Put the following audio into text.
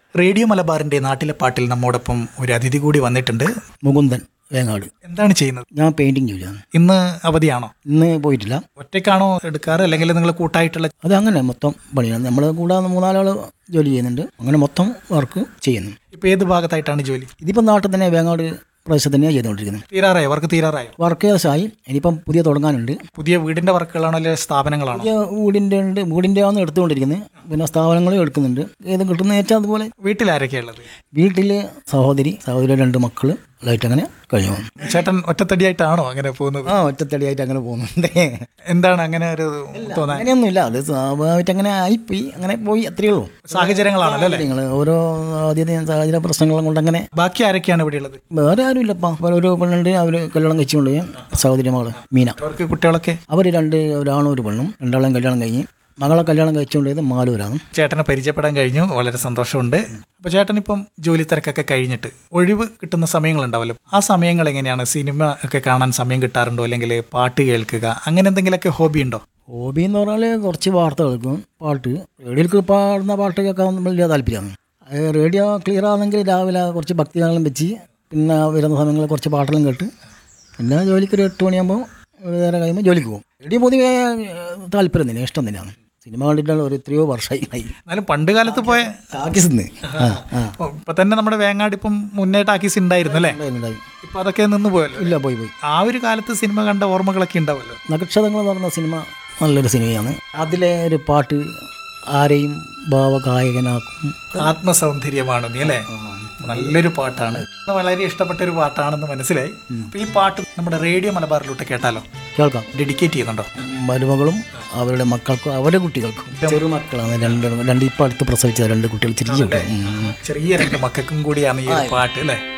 Radio മലബാറിന്റെ നാട്ടിലെ പാട്ടിൽ നമ്മോടൊപ്പം ഒരു അതിഥി കൂടി വന്നിട്ടുണ്ട് മുകുന്ദൻ വേങ്ങാട് എന്താണ് ചെയ്യുന്നത് ഞാൻ പെയിന്റിങ് ജോലിയാണ് ഇന്ന് അവധിയാണോ ഇന്ന് പോയിട്ടില്ല ഒറ്റയ്ക്കാണോ എടുക്കാറ് അല്ലെങ്കിൽ നിങ്ങൾ കൂട്ടായിട്ടുള്ള അത് അങ്ങനെ മൊത്തം പണിയാണ് നമ്മൾ കൂടാതെ മൂന്നാലാൾ ജോലി ചെയ്യുന്നുണ്ട് അങ്ങനെ മൊത്തം വർക്ക് ചെയ്യുന്നു ഇപ്പൊ ഏത് ഭാഗത്തായിട്ടാണ് ജോലി ഇതിപ്പം നാട്ടിൽ തന്നെ വേങ്ങാട് പ്രദേശത്ത് തന്നെയാണ് ചെയ്തുകൊണ്ടിരിക്കുന്നത് തീരാറായോ വർക്ക് തീരാറായോ വർക്ക് ഏകദേശമായി ഇനിയിപ്പം പുതിയ തുടങ്ങാനുണ്ട് പുതിയ വീടിന്റെ വർക്കുകളാണോ അല്ലെങ്കിൽ സ്ഥാപനങ്ങളാണോ പുതിയ വീടിൻ്റെ ഉണ്ട് വീടിൻ്റെ ആണ് എടുത്തുകൊണ്ടിരിക്കുന്നത് പിന്നെ സ്ഥാപനങ്ങളും എടുക്കുന്നുണ്ട് ഏത് കിട്ടുന്ന ഏറ്റവും അതുപോലെ വീട്ടിൽ ആരൊക്കെയാ ഉള്ളത് വീട്ടിൽ സഹോദരി സഹോദരി രണ്ട് മക്കൾ ലൈറ്റ് അങ്ങനെ കഴിഞ്ഞു പോകുന്നു ചേട്ടൻ ഒറ്റത്തടിയായിട്ടാണോ അങ്ങനെ പോകുന്നത് ആ ഒറ്റത്തടിയായിട്ട് അങ്ങനെ പോകുന്നുണ്ട് എന്താണ് അങ്ങനെ ഒരു തോന്നാൻ അങ്ങനെയൊന്നുമില്ല അത് സ്വാഭാവികമായിട്ട് അങ്ങനെ ആയിപ്പോയി അങ്ങനെ പോയി അത്രയേ ഉള്ളൂ സാഹചര്യങ്ങളാണല്ലോ അല്ലേ നിങ്ങൾ ഓരോ ആദ്യത്തെ സാഹചര്യ പ്രശ്നങ്ങളും കൊണ്ട് അങ്ങനെ ബാക്കി ആരൊക്കെയാണ് ഇവിടെ ഉള്ളത് വേറെ ആരുമില്ലപ്പാ വേറെ ഒരു പെണ്ണുണ്ട് അവർ കല്യാണം കഴിച്ചുകൊണ്ട് പോയി സഹോദരി മകള് മീന അവർക്ക് കുട്ടികളൊക്കെ അവർ രണ്ട് ഒരാണും ഒരു പെണ്ണും രണ്ടാളും കല്യാണം കഴിഞ്ഞ് മകളെ കല്യാണം കഴിച്ചുകൊണ്ട് പോയത് മാലൂരാണ് ചേട്ടനെ പരിചയപ്പെടാൻ കഴിഞ്ഞു വളരെ സന്തോഷമുണ്ട് അപ്പൊ ചേട്ടൻ ഇപ്പം ജോലി തിരക്കൊക്കെ കഴിഞ്ഞിട്ട് ഒഴിവ് കിട്ടുന്ന സമയങ്ങളുണ്ടാവല്ലോ ആ സമയങ്ങൾ എങ്ങനെയാണ് സിനിമ ഒക്കെ കാണാൻ സമയം കിട്ടാറുണ്ടോ അല്ലെങ്കിൽ പാട്ട് കേൾക്കുക അങ്ങനെ എന്തെങ്കിലുമൊക്കെ ഹോബി ഉണ്ടോ ഹോബി എന്ന് പറഞ്ഞാൽ കുറച്ച് വാർത്ത കേൾക്കും പാട്ട് റേഡിയോയിൽ പാടുന്ന പാട്ട് കേൾക്കാൻ വലിയ താല്പര്യമാണ് അത് റേഡിയോ ക്ലിയർ ആണെങ്കിൽ രാവിലെ കുറച്ച് ഭക്തിഗാനം വെച്ച് പിന്നെ വരുന്ന സമയങ്ങളിൽ കുറച്ച് പാട്ടെല്ലാം കേട്ട് പിന്നെ ജോലിക്ക് ഒരു എട്ട് മണിയാകുമ്പോൾ ഒരു നേരം കഴിയുമ്പോൾ ജോലിക്ക് പോകും റേഡിയോ പൊതുവേ ഏഹ്, താല്പര്യം തന്നെ ഇഷ്ടം തന്നെയാണ് സിനിമ കണ്ടിട്ടുള്ള ഒരു എത്രയോ വർഷമായി ആയി എന്നാലും പണ്ട് കാലത്ത് പോയ ടാക്കീസ് ആ ആ ഇപ്പൊ ഇപ്പൊ തന്നെ നമ്മുടെ വേങ്ങാട് ഇപ്പം മുന്നേ ടാക്കീസ് ഉണ്ടായിരുന്നു അല്ലേ ഉണ്ടായി ഇപ്പൊ അതൊക്കെ നിന്ന് പോയല്ലോ ഇല്ല പോയി പോയി ആ ഒരു കാലത്ത് സിനിമ കണ്ട ഓർമ്മകളൊക്കെ ഉണ്ടാവല്ലോ നക്ഷത്രങ്ങൾ എന്ന് പറഞ്ഞ സിനിമ നല്ലൊരു സിനിമയാണ് അതിലെ ഒരു പാട്ട് ആരെയും ഭാവഗായകനാക്കും ആത്മസൗന്ദര്യമാണ് നീ അല്ലേ നല്ലൊരു പാട്ടാണ് വളരെ ഇഷ്ടപ്പെട്ട ഒരു പാട്ടാണെന്ന് മനസ്സിലായി അപ്പൊ ഈ പാട്ട് നമ്മുടെ റേഡിയോ മലബാറിലോട്ട് കേട്ടാലോ കേൾക്കാം ഡെഡിക്കേറ്റ് ചെയ്യുന്നുണ്ടോ മരുമകളും അവരുടെ മക്കൾക്കും അവരുടെ കുട്ടികൾക്കും ചെറുമക്കളാണ് രണ്ട് രണ്ട് ഇപ്പം അടുത്ത് പ്രസവിച്ച രണ്ട് കുട്ടികൾ ചെറിയ കുട്ടികൾ ഉം. ചെറിയ രണ്ട് മക്കൾക്കും കൂടിയാണ് ഈ ഒരു പാട്ട് അല്ലേ